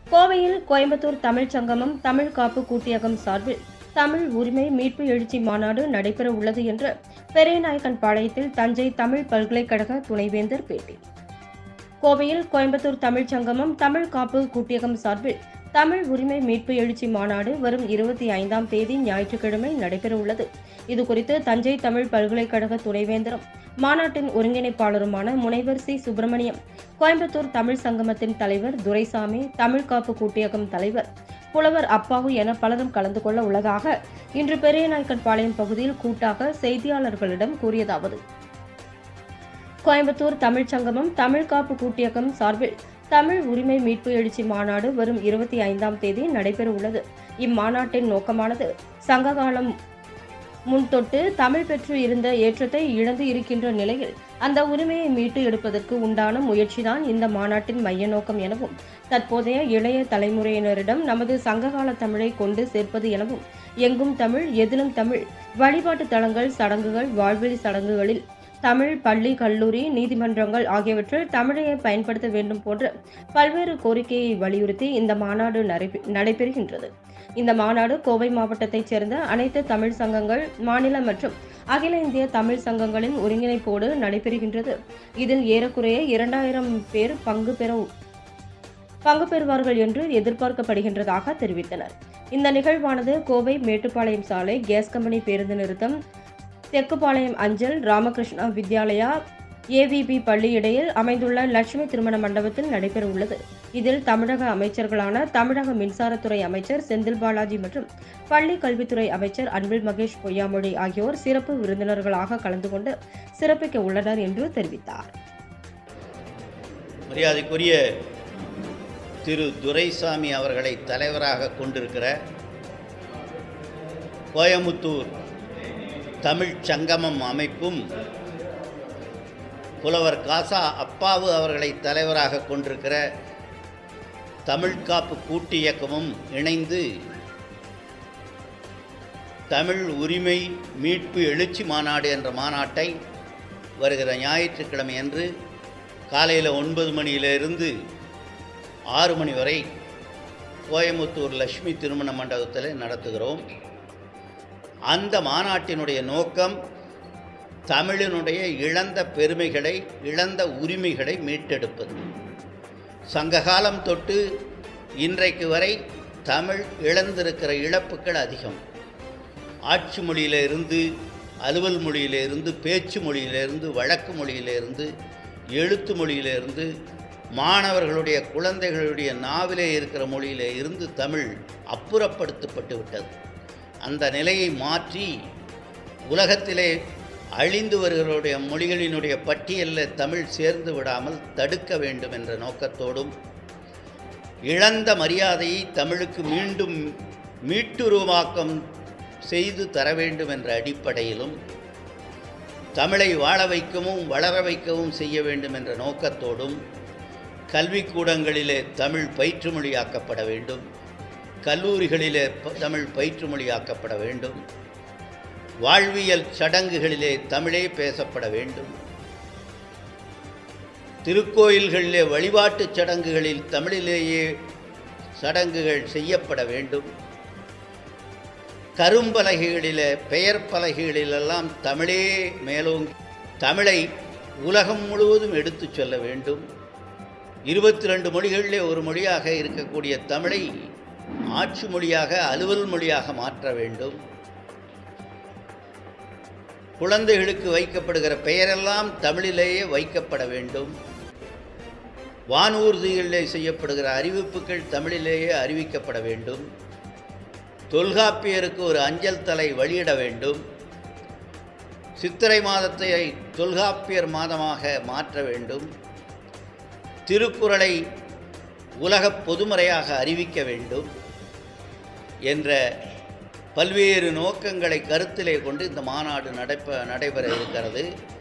கோவையில் கோயம்புத்தூர் தமிழ்ச் சங்கமம் தமிழ் காப்பு கூட்டியகம் சார்பில் தமிழ் உரிமை மீட்பு எழுச்சி மாநாடு நடைபெற உள்ளது என்று பெரியநாயக்கன் பாளையத்தில் தஞ்சை தமிழ் பல்கலைக்கழக துணைவேந்தர் பேட்டி கோவையில் கோயம்புத்தூர் தமிழ்ச் சங்கமம் தமிழ் காப்பு கூட்டியகம் சார்பில் தமிழ் உரிமை மீட்பு எழுச்சி மாநாடு வரும் இருபத்தி ஐந்தாம் தேதி ஞாயிற்றுக்கிழமை நடைபெற உள்ளது இதுகுறித்து தஞ்சை தமிழ் பல்கலைக்கழக துணைவேந்தரும் மாநாட்டின் ஒருங்கிணைப்பாளருமான முனைவர் சி சுப்பிரமணியம் கோயம்புத்தூர் தமிழ் சங்கமத்தின் தலைவர் துரைசாமி தமிழ் காப்பு கூட்டியகம் தலைவர் புலவர் அப்பாவு என பலரும் கலந்து கொள்ள உள்ளதாக இன்று பெரியநாயக்கன்பாளையம் பகுதியில் கூட்டாக செய்தியாளர்களிடம் கூறியதாவது கோயம்புத்தூர் தமிழ்ச் சங்கமம் தமிழ் காப்பு கூட்டியகம் சார்பில் தமிழ் உரிமை மீட்பு எழுச்சி மாநாடு வரும் இருபத்தி ஐந்தாம் தேதி நடைபெற உள்ளது இம்மாநாட்டின் நோக்கமானது சங்ககாலம் முன்தொட்டு தமிழ் பெற்று இருந்த ஏற்றத்தை இழந்து இருக்கின்ற நிலையில் அந்த உரிமையை மீட்டு எடுப்பதற்கு உண்டான முயற்சிதான் இந்த மாநாட்டின் மைய நோக்கம் எனவும் தற்போதைய இளைய தலைமுறையினரிடம் நமது சங்ககால தமிழை கொண்டு சேர்ப்பது எனவும் எங்கும் தமிழ் எதிலும் தமிழ் வழிபாட்டு தலங்கள் சடங்குகள் வாழ்வெளி சடங்குகளில் தமிழ் பள்ளி கல்லூரி நீதிமன்றங்கள் ஆகியவற்றில் தமிழையை பயன்படுத்த வேண்டும் போன்ற பல்வேறு கோரிக்கையை வலியுறுத்தி இந்த மாநாடு நடைபெ- நடைபெறுகின்றது இந்த மாநாடு கோவை மாவட்டத்தைச் சேர்ந்த அனைத்து தமிழ் சங்கங்கள் மாநில மற்றும் அகில இந்திய தமிழ் சங்கங்களின் ஒருங்கிணைப்போடு நடைபெறுகின்றது இதில் ஏறக்குறைய இரண்டாயிரம் பேர் பங்கு பெற பங்கு பெறுவார்கள் என்று எதிர்பார்க்கப்படுகின்றதாக தெரிவித்தனர் இந்த நிகழ்வானது கோவை மேட்டுப்பாளையம் சாலை கேஸ் கம்பெனி பேருந்து நிறுத்தம் தெக்குப்பாளையம் அஞ்சல் ராமகிருஷ்ணா வித்யாலயா ஏவிபி பள்ளி இடையில் அமைந்துள்ள லட்சுமி திருமண மண்டபத்தில் நடைபெற உள்ளது இதில் தமிழக அமைச்சர்களான தமிழக மின்சாரத்துறை அமைச்சர் செந்தில் பாலாஜி மற்றும் பள்ளி கல்வித்துறை அமைச்சர் அன்பில் மகேஷ் பொய்யாமொழி ஆகியோர் சிறப்பு விருந்தினர்களாக கலந்து கொண்டு சிறப்பிக்க உள்ளனர் என்று தெரிவித்தார் மரியாதைக்குரிய திரு துரைசாமி அவர்களை தலைவராக கொண்டிருக்கிற கோயமுத்தூர் தமிழ்ச் சங்கமம் அமைப்பும் புலவர் காசா அப்பாவு அவர்களை தலைவராக கொண்டிருக்கிற தமிழ் காப்பு கூட்டு இயக்கமும் இணைந்து தமிழ் உரிமை மீட்பு எழுச்சி மாநாடு என்ற மாநாட்டை வருகிற ஞாயிற்றுக்கிழமை அன்று காலையில் ஒன்பது மணியிலிருந்து ஆறு மணி வரை கோயமுத்தூர் லட்சுமி திருமண மண்டபத்தில் நடத்துகிறோம் அந்த மாநாட்டினுடைய நோக்கம் தமிழினுடைய இழந்த பெருமைகளை இழந்த உரிமைகளை மீட்டெடுப்பது சங்ககாலம் தொட்டு இன்றைக்கு வரை தமிழ் இழந்திருக்கிற இழப்புகள் அதிகம் ஆட்சி மொழியிலிருந்து அலுவல் மொழியிலிருந்து பேச்சு மொழியிலிருந்து வழக்கு மொழியிலிருந்து எழுத்து மொழியிலிருந்து மாணவர்களுடைய குழந்தைகளுடைய நாவிலே இருக்கிற மொழியிலே இருந்து தமிழ் அப்புறப்படுத்தப்பட்டு விட்டது அந்த நிலையை மாற்றி உலகத்திலே அழிந்து வருகிறவருடைய மொழிகளினுடைய பட்டியலில் தமிழ் சேர்ந்து விடாமல் தடுக்க வேண்டும் என்ற நோக்கத்தோடும் இழந்த மரியாதையை தமிழுக்கு மீண்டும் மீட்டுருவாக்கம் செய்து தர வேண்டும் என்ற அடிப்படையிலும் தமிழை வாழ வைக்கவும் வளர வைக்கவும் செய்ய வேண்டும் என்ற நோக்கத்தோடும் கல்விக்கூடங்களிலே தமிழ் பயிற்றுமொழியாக்கப்பட வேண்டும் கல்லூரிகளிலே ப- தமிழ் பயிற்றுமொழியாக்கப்பட வேண்டும் வாழ்வியல் சடங்குகளிலே தமிழே பேசப்பட வேண்டும் திருக்கோயில்களிலே வழிபாட்டுச் சடங்குகளில் தமிழிலேயே சடங்குகள் செய்யப்பட வேண்டும் கரும்பலகைகளிலே பெயர் பலகைகளிலெல்லாம் தமிழே மேலோங்கி தமிழை உலகம் முழுவதும் எடுத்துச் சொல்ல வேண்டும் இருபத்தி ரெண்டு மொழிகளிலே ஒரு மொழியாக இருக்கக்கூடிய தமிழை ஆட்சி மொழியாக அலுவல் மொழியாக மாற்ற வேண்டும் குழந்தைகளுக்கு வைக்கப்படுகிற பெயரெல்லாம் தமிழிலேயே வைக்கப்பட வேண்டும் வானூர்திகளிலே செய்யப்படுகிற அறிவிப்புகள் தமிழிலேயே அறிவிக்கப்பட வேண்டும் தொல்காப்பியருக்கு ஒரு அஞ்சல் தலை வெளியிட வேண்டும் சித்திரை மாதத்தை தொல்காப்பியர் மாதமாக மாற்ற வேண்டும் திருக்குறளை உலகப் பொதுமறையாக அறிவிக்க வேண்டும் என்ற பல்வேறு நோக்கங்களை கருத்திலே கொண்டு இந்த மாநாடு நடைபெ நடைபெற இருக்கிறது